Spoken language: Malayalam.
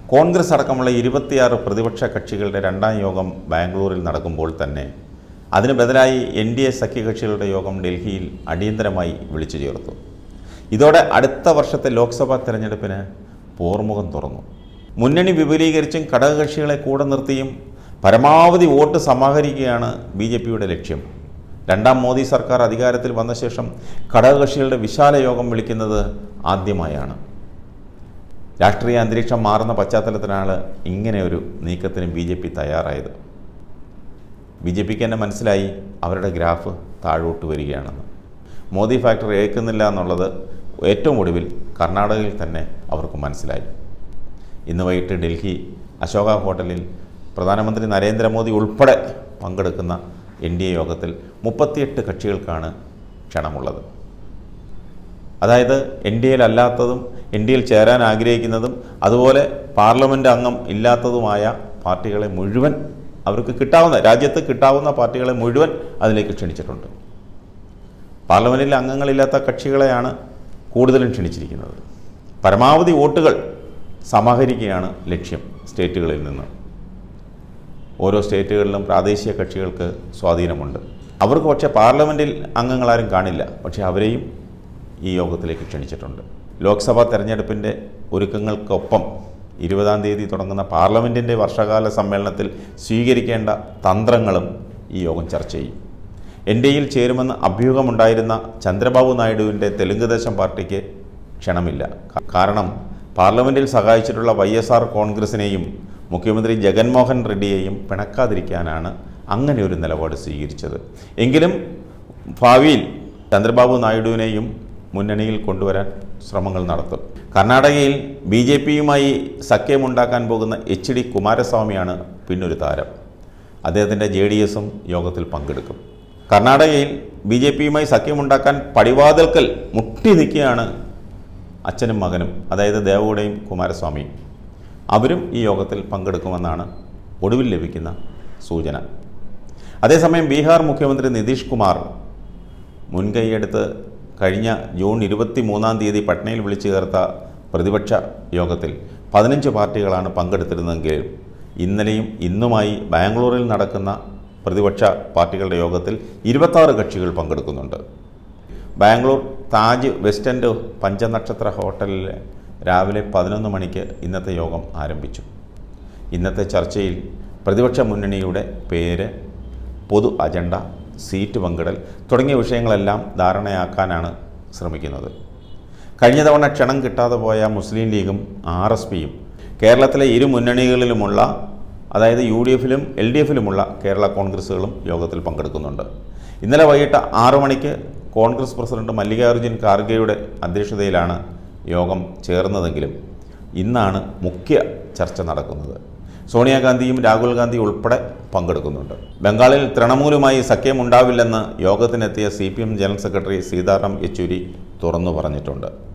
കോൺഗ്രസ് അടക്കമുള്ള ഇരുപത്തിയാറ് പ്രതിപക്ഷ കക്ഷികളുടെ രണ്ടാം യോഗം ബാംഗ്ലൂരിൽ നടക്കുമ്പോൾ തന്നെ അതിന് ബദലായി എൻ ഡി എ സഖ്യകക്ഷികളുടെ യോഗം ഡൽഹിയിൽ അടിയന്തരമായി വിളിച്ചു ചേർത്തു ഇതോടെ അടുത്ത വർഷത്തെ ലോക്സഭാ തെരഞ്ഞെടുപ്പിന് പോർമുഖം തുറന്നു മുന്നണി വിപുലീകരിച്ചും ഘടകകക്ഷികളെ കൂടെ നിർത്തിയും പരമാവധി വോട്ട് സമാഹരിക്കുകയാണ് ബി ജെ പിയുടെ ലക്ഷ്യം രണ്ടാം മോദി സർക്കാർ അധികാരത്തിൽ വന്ന ശേഷം ഘടകകക്ഷികളുടെ വിശാല യോഗം വിളിക്കുന്നത് ആദ്യമായാണ് രാഷ്ട്രീയ അന്തരീക്ഷം മാറുന്ന പശ്ചാത്തലത്തിലാണ് ഇങ്ങനെ ഒരു നീക്കത്തിന് ബി ജെ പി തയ്യാറായത് ബി ജെ പിക്ക് തന്നെ മനസ്സിലായി അവരുടെ ഗ്രാഫ് താഴോട്ട് വരികയാണെന്ന് മോദി ഫാക്ടർ ഏൽക്കുന്നില്ല എന്നുള്ളത് ഏറ്റവും ഒടുവിൽ കർണാടകയിൽ തന്നെ അവർക്ക് മനസ്സിലായി ഇന്ന് വൈകിട്ട് ഡൽഹി അശോക ഹോട്ടലിൽ പ്രധാനമന്ത്രി നരേന്ദ്രമോദി ഉൾപ്പെടെ പങ്കെടുക്കുന്ന എൻ ഡി എ യോഗത്തിൽ മുപ്പത്തിയെട്ട് കക്ഷികൾക്കാണ് ക്ഷണമുള്ളത് അതായത് എൻ ഡി എയിലല്ലാത്തതും എൻ ഡി എയിൽ ചേരാൻ ആഗ്രഹിക്കുന്നതും അതുപോലെ പാർലമെൻറ്റ് അംഗം ഇല്ലാത്തതുമായ പാർട്ടികളെ മുഴുവൻ അവർക്ക് കിട്ടാവുന്ന രാജ്യത്ത് കിട്ടാവുന്ന പാർട്ടികളെ മുഴുവൻ അതിലേക്ക് ക്ഷണിച്ചിട്ടുണ്ട് പാർലമെൻറ്റിൽ അംഗങ്ങളില്ലാത്ത കക്ഷികളെയാണ് കൂടുതലും ക്ഷണിച്ചിരിക്കുന്നത് പരമാവധി വോട്ടുകൾ സമാഹരിക്കുകയാണ് ലക്ഷ്യം സ്റ്റേറ്റുകളിൽ നിന്ന് ഓരോ സ്റ്റേറ്റുകളിലും പ്രാദേശിക കക്ഷികൾക്ക് സ്വാധീനമുണ്ട് അവർക്ക് പക്ഷേ പാർലമെൻറ്റിൽ അംഗങ്ങളാരും കാണില്ല പക്ഷേ അവരെയും ഈ യോഗത്തിലേക്ക് ക്ഷണിച്ചിട്ടുണ്ട് ലോക്സഭാ തെരഞ്ഞെടുപ്പിൻ്റെ ഒരുക്കങ്ങൾക്കൊപ്പം ഇരുപതാം തീയതി തുടങ്ങുന്ന പാർലമെൻറ്റിൻ്റെ വർഷകാല സമ്മേളനത്തിൽ സ്വീകരിക്കേണ്ട തന്ത്രങ്ങളും ഈ യോഗം ചർച്ച ചെയ്യും എൻ ഡി എയിൽ ചേരുമെന്ന് അഭ്യൂഹമുണ്ടായിരുന്ന ചന്ദ്രബാബു നായിഡുവിൻ്റെ തെലുങ്ക് ദേശം പാർട്ടിക്ക് ക്ഷണമില്ല കാരണം പാർലമെൻറ്റിൽ സഹായിച്ചിട്ടുള്ള വൈ എസ് ആർ കോൺഗ്രസിനെയും മുഖ്യമന്ത്രി ജഗൻമോഹൻ റെഡ്ഡിയെയും പിണക്കാതിരിക്കാനാണ് അങ്ങനെ ഒരു നിലപാട് സ്വീകരിച്ചത് എങ്കിലും ഭാവിയിൽ ചന്ദ്രബാബു നായിഡുവിനെയും മുന്നണിയിൽ കൊണ്ടുവരാൻ ശ്രമങ്ങൾ നടത്തും കർണാടകയിൽ ബി ജെ പിയുമായി സഖ്യമുണ്ടാക്കാൻ പോകുന്ന എച്ച് ഡി കുമാരസ്വാമിയാണ് പിന്നൊരു താരം അദ്ദേഹത്തിൻ്റെ ജെ ഡി എസും യോഗത്തിൽ പങ്കെടുക്കും കർണാടകയിൽ ബി ജെ പിയുമായി സഖ്യമുണ്ടാക്കാൻ പടിവാതിൽക്കൽ മുട്ടി നിൽക്കുകയാണ് അച്ഛനും മകനും അതായത് ദേവഗൗഡയും കുമാരസ്വാമിയും അവരും ഈ യോഗത്തിൽ പങ്കെടുക്കുമെന്നാണ് ഒടുവിൽ ലഭിക്കുന്ന സൂചന അതേസമയം ബീഹാർ മുഖ്യമന്ത്രി നിതീഷ് കുമാർ മുൻകൈയെടുത്ത് കഴിഞ്ഞ ജൂൺ ഇരുപത്തി മൂന്നാം തീയതി പട്നയിൽ വിളിച്ചു ചേർത്ത പ്രതിപക്ഷ യോഗത്തിൽ പതിനഞ്ച് പാർട്ടികളാണ് പങ്കെടുത്തിരുന്നതെങ്കിലും ഇന്നലെയും ഇന്നുമായി ബാംഗ്ലൂരിൽ നടക്കുന്ന പ്രതിപക്ഷ പാർട്ടികളുടെ യോഗത്തിൽ ഇരുപത്താറ് കക്ഷികൾ പങ്കെടുക്കുന്നുണ്ട് ബാംഗ്ലൂർ താജ് വെസ്റ്റ് എൻഡ് പഞ്ചനക്ഷത്ര ഹോട്ടലിൽ രാവിലെ പതിനൊന്ന് മണിക്ക് ഇന്നത്തെ യോഗം ആരംഭിച്ചു ഇന്നത്തെ ചർച്ചയിൽ പ്രതിപക്ഷ മുന്നണിയുടെ പേര് പൊതു അജണ്ട സീറ്റ് പങ്കിടൽ തുടങ്ങിയ വിഷയങ്ങളെല്ലാം ധാരണയാക്കാനാണ് ശ്രമിക്കുന്നത് കഴിഞ്ഞ തവണ ക്ഷണം കിട്ടാതെ പോയ മുസ്ലിം ലീഗും ആർ എസ് പിയും കേരളത്തിലെ ഇരു മുന്നണികളിലുമുള്ള അതായത് യു ഡി എഫിലും എൽ ഡി എഫിലുമുള്ള കേരള കോൺഗ്രസുകളും യോഗത്തിൽ പങ്കെടുക്കുന്നുണ്ട് ഇന്നലെ വൈകിട്ട് ആറു മണിക്ക് കോൺഗ്രസ് പ്രസിഡന്റ് മല്ലികാർജ്ജുൻ ഖാർഗെയുടെ അധ്യക്ഷതയിലാണ് യോഗം ചേർന്നതെങ്കിലും ഇന്നാണ് മുഖ്യ ചർച്ച നടക്കുന്നത് സോണിയാഗാന്ധിയും രാഹുൽ ഗാന്ധി ഉൾപ്പെടെ പങ്കെടുക്കുന്നുണ്ട് ബംഗാളിൽ തൃണമൂലുമായി സഖ്യമുണ്ടാവില്ലെന്ന് യോഗത്തിനെത്തിയ C P M general secretary Sitaram Yechury തുറന്നു പറഞ്ഞിട്ടുണ്ട്